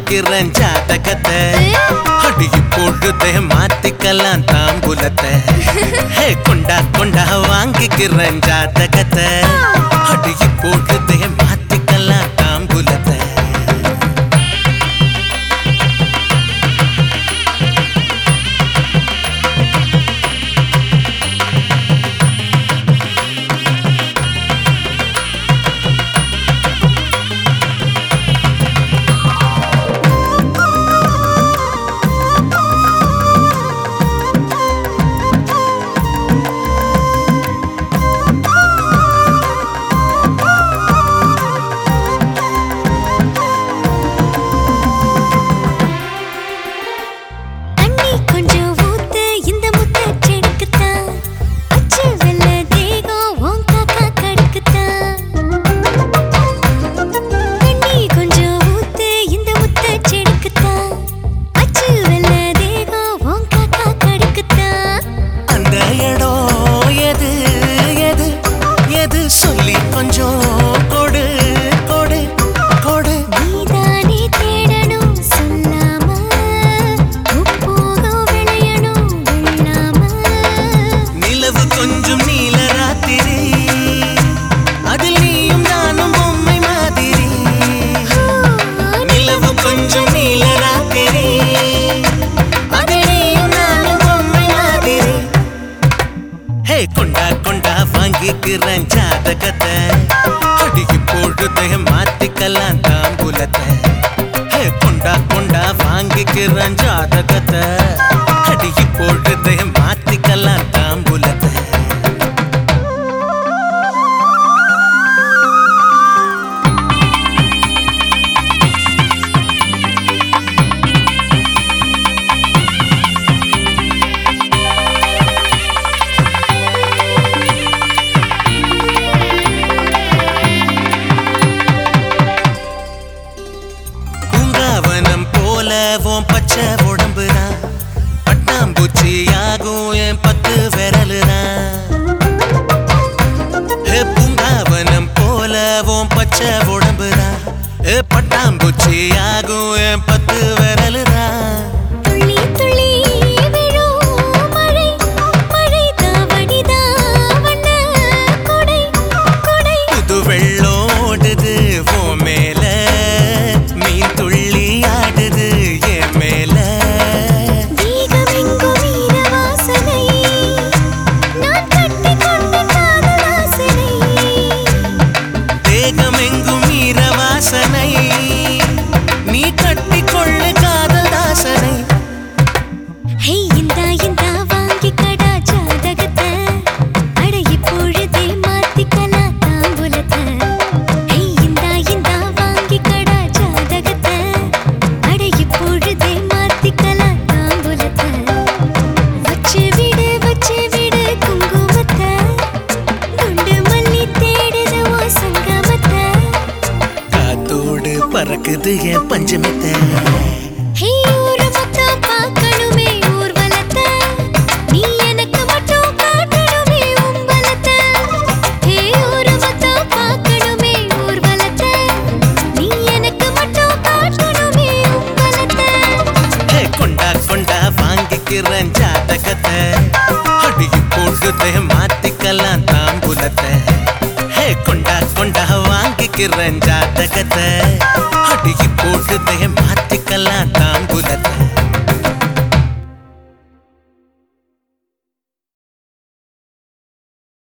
வாங்கிக்கிறேன் ஜாதகத்தை அடி இப்பொழுதே மாத்திக்கலாம் தாம்பூலத்தை ஹே கொண்டா கொண்டா வாங்கிக்கிறேன் ஜாதகத்தை அடி இப்பொழுதே மாத்திக்கலாம் தாம்பூலத்தை தண்ணி கொஞ்சம் ஊத்து இந்த முத்த செடுக்குத்தான் அச்சு வெள்ள தேகம் உன் காக்கா கடுக்குத்தான் தண்ணி கொஞ்சம் ஊத்து இந்த முத்த செடுக்குத்தான் அச்சு வெள்ள தேகம் உன் காக்கா கடுக்குத்தான் அந்த இடம் எது எது எது சொல்லி கொஞ்சம் கொடு கொடு கொடு நீதானே தேடணும் சொல்லாம முப்போகம் விளையணும் வெள்ளாம நிலவு கொஞ்சம் நீல ராத்திரி அதில் நீயும் நானும் பொம்மை மாதிரி நிலவு கொஞ்சம் நீல ராத்திரி அதில் நீயும் நானும் பொம்மை மாதிரி ஹே கொண்டா கொண்டா வாங்கிக்கிறேன் ஜாதகத்தை அடிக்கு பொழுதை மாத்திக்கலாம் தாம்பூலத்தை ஹே கொண்டா கொண்டா வாங்கிக்கிறேன் ஜாதகத்தை அடிக்கு பொழுதை மாத்திக்கலாம் தாம்பூலத்தை பூங்காவனம் போல உன் பச்சை உடம்புதான் பட்டாம்பூச்சி ஆகும் என் பத்து விரலுதான் ஏ பூங்காவனம் போல உன் பச்சை உடம்புதான் ஏ பட்டாம்பூச்சி ஆகும் என் பத்து விரலுதான் துள்ளி துள்ளி விழும் மழை மழை தாவடிதா வண்ண கொடை கொடை புது வெள்ளம் ஓடுது உன் மேல மீன் துள்ளி ஆடுது என் மேல தேகமெங்கும் வீர வாசனை நான் கட்டி கொண்ட காதல் வாசனை தேகமெங்கும் ஈர வாசனை நீ கட்டிக்கொள்ளு காதல் தாசனை ஹே இந்தா இந்தா வாங்கி கடா ஜாதகத்தை அட இப்பொழுதே மாத்திக்கலாம் தாம்பூலத்தை ஹே இந்தா இந்தா வாங்கி கடா ஜாதகத்தை அட இப்பொழுதே மாத்திக்கலாம் தாம்பூலத்தை வச்சு விடு வச்சு விடு குங்குமத்தை குண்டு மல்லி தேடுது உன் சங்கமத்தை காத்தோடு பறக்குது என் பஞ்சமத்தை ஹே ஊரு மொத்தம் பார்க்கணுமே ஊர்வலத்தை நீ எனக்கு மட்டும் காட்டணுமே உம்பலத்தை ஹே ஊரு மொத்தம் பார்க்கணுமே ஊர்வலத்தை நீ எனக்கு மட்டும் காட்டணுமே உம்பலத்தை ஹே கொண்டா கொண்டா வாங்கிக்கிறேன் ஜாதகத்தை அடி பொழுதை மாத்திக்கலாம் தாம்பூலத்தை ஹே கொண்டா கொண்டா வாங்கிக்கிறேன் ஜாதகத்தை அடி பொழுதை மாத்திக்கலாம் தாம்பூலத்தை